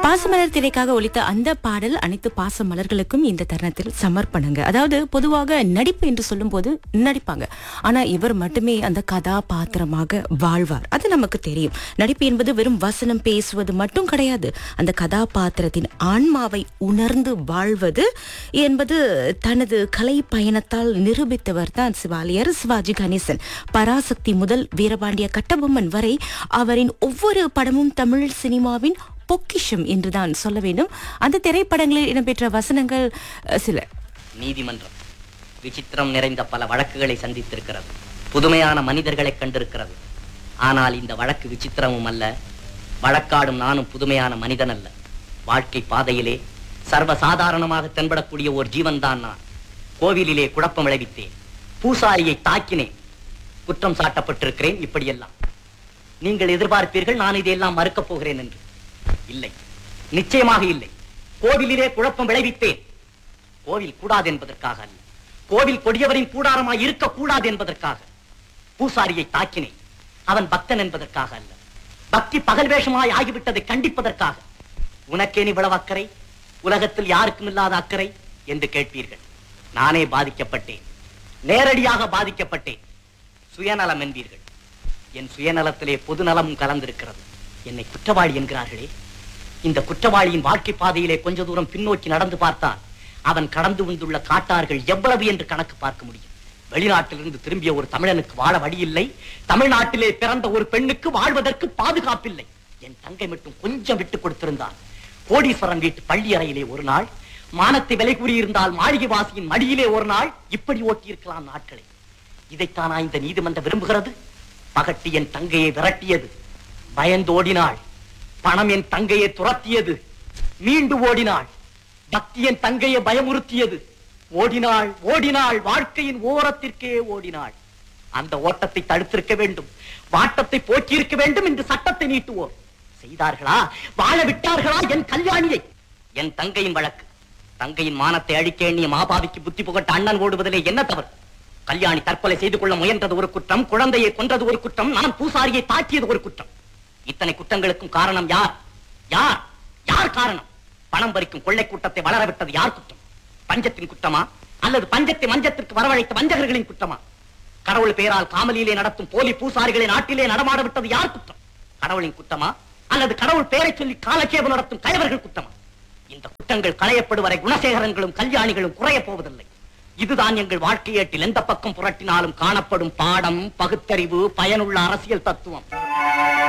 பாசமலர் திரைக்காக ஒலித்த அந்த பாடல் அனைத்து பாச மலர்களுக்கும் இந்த தருணத்தில் சமர்ப்பணங்க அதாவது பொதுவாக நடிப்பு என்று சொல்லும்போது நடிப்பாங்க ஆனா இவர் மட்டுமே அந்த கதாபாத்திரமாக வாழ்வார் அது நமக்கு தெரியும் நடிப்பு என்பது வெறும் வசனம் பேசுவது மட்டும் கிடையாது அந்த கதாபாத்திரத்தின் ஆன்மாவை உணர்ந்து வாழ்வது என்பது தனது கலை பயணத்தால் நிரூபித்தவர் தான் சிவாலியர் சிவாஜி கணேசன் பராசக்தி முதல் வீரபாண்டிய கட்டபொம்மன் வரை அவரின் ஒவ்வொரு படமும் தமிழ் சினிமாவின் பொக்கிஷம் என்றுதான் சொல்ல வேண்டும் அந்த திரைப்படங்களில் இடம்பெற்ற வசனங்கள் அஹ், சில நீதிமன்றம் விசித்திரம் நிறைந்த பல வழக்குகளை சந்தித்திருக்கிறது புதுமையான மனிதர்களை கண்டிருக்கிறது ஆனால் இந்த வழக்கு விசித்திரமும் அல்ல வழக்காடும் நானும் புதுமையான மனிதன் அல்ல வாழ்க்கை பாதையிலே சர்வ சாதாரணமாக தென்படக்கூடிய ஒரு ஜீவன்தான் நான் கோவிலிலே குழப்பம் விளைவித்தேன் பூசாரியை தாக்கினேன் குற்றம் சாட்டப்பட்டிருக்கிறேன் இப்படியெல்லாம் நீங்கள் எதிர்பார்ப்பீர்கள் நான் இதையெல்லாம் மறுக்கப் போகிறேன் என்று இல்லை நிச்சயமாக இல்லை கோவிலிலே குழப்பம் விளைவித்தேன் கோவில் கூடாது என்பதற்காக அல்ல கோவில் கொடியவரின் கூடாரமாய் இருக்கக்கூடாது என்பதற்காக பூசாரியை தாக்கினேன் அவன் பக்தன் என்பதற்காக அல்ல பக்தி பகல் வேஷமாய் ஆகிவிட்டதை கண்டிப்பதற்காக உனக்கேன் இவ்வளவு அக்கறை உலகத்தில் யாருக்கும் இல்லாத அக்கறை என்று கேட்பீர்கள் நானே பாதிக்கப்பட்டேன் நேரடியாக பாதிக்கப்பட்டேன் சுயநலம் என்பீர்கள் என் சுயநலத்திலே பொதுநலமும் கலந்திருக்கிறது என்னை குற்றவாளி என்கிறார்களே இந்த குற்றவாளியின் வாழ்க்கை பாதையிலே கொஞ்ச தூரம் பின்னோக்கி நடந்து பார்த்தால் அவன் கடந்து வந்துள்ள காட்டார்கள் எவ்வளவு என்று கணக்கு பார்க்க முடியும் வெளிநாட்டிலிருந்து திரும்பிய ஒரு தமிழனுக்கு வாழ வழியில்லை தமிழ்நாட்டிலே பிறந்த ஒரு பெண்ணுக்கு வாழ்வதற்கு பாதுகாப்பில்லை என் தங்கை மட்டும் கொஞ்சம் விட்டு கொடுத்திருந்தான் கோடீஸ்வரன் வீட்டு பள்ளி அறையிலே ஒரு நாள் மானத்தை விலை கூறியிருந்தால் மாளிகை வாசியின் மடியிலே ஒரு நாள் இப்படி ஓட்டியிருக்கலாம் நாட்களை இதைத்தானா இந்த நீதிமன்றம் விரும்புகிறது பகட்டி என் தங்கையை விரட்டியது பயந்து ஓடினாள் பணம் என் தங்கையை துரத்தியது மீண்டு ஓடினாள் பக்தி என் தங்கையை பயமுறுத்தியது ஓடினாள் ஓடினாள் வாழ்க்கையின் ஓரத்திற்கே ஓடினாள் அந்த ஓட்டத்தை தடுத்திருக்க வேண்டும் வாட்டத்தை போக்கியிருக்க வேண்டும் என்று சட்டத்தை நீட்டுவோம் செய்தார்களா வாழ விட்டார்களா என் கல்யாணியை என் தங்கையின் வழக்கு தங்கையின் மானத்தை அழிக்க எண்ணிய மாபாவிக்கு புத்தி புகட்ட அண்ணன் ஓடுவதிலே என்ன தவறு கல்யாணி தற்கொலை செய்து கொள்ள முயன்றது ஒரு குற்றம் குழந்தையை கொன்றது ஒரு குற்றம் நான் பூசாரியை தாக்கியது ஒரு குற்றம் இத்தனை குற்றங்களுக்கும் காரணம் யார் யார் யார் காரணம் பணம் பறிக்கும் கொள்ளை கூட்டத்தை வளர விட்டது யார் குற்றம் பஞ்சத்தின் குற்றமா அல்லது பஞ்சத்தை மஞ்சத்திற்கு வரவழைத்த வஞ்சகர்களின் குற்றமா கடவுள் பெயரால் காமலியிலே நடத்தும் போலி பூசாரிகளை நாட்டிலே நடமாட விட்டது யார் குற்றம் கடவுளின் குற்றமா அல்லது கடவுள் பெயரை சொல்லி காலக்கேவு நடத்தும் கயவர்கள் குற்றமா இந்த குற்றங்கள் களையப்படும் வரை குணசேகரன்களும் கல்யாணிகளும் குறைய போவதில்லை இதுதான் எங்கள் வாழ்க்கை ஏட்டில் எந்த பக்கம் புரட்டினாலும் காணப்படும் பாடம் பகுத்தறிவு பயனுள்ள அரசியல் தத்துவம்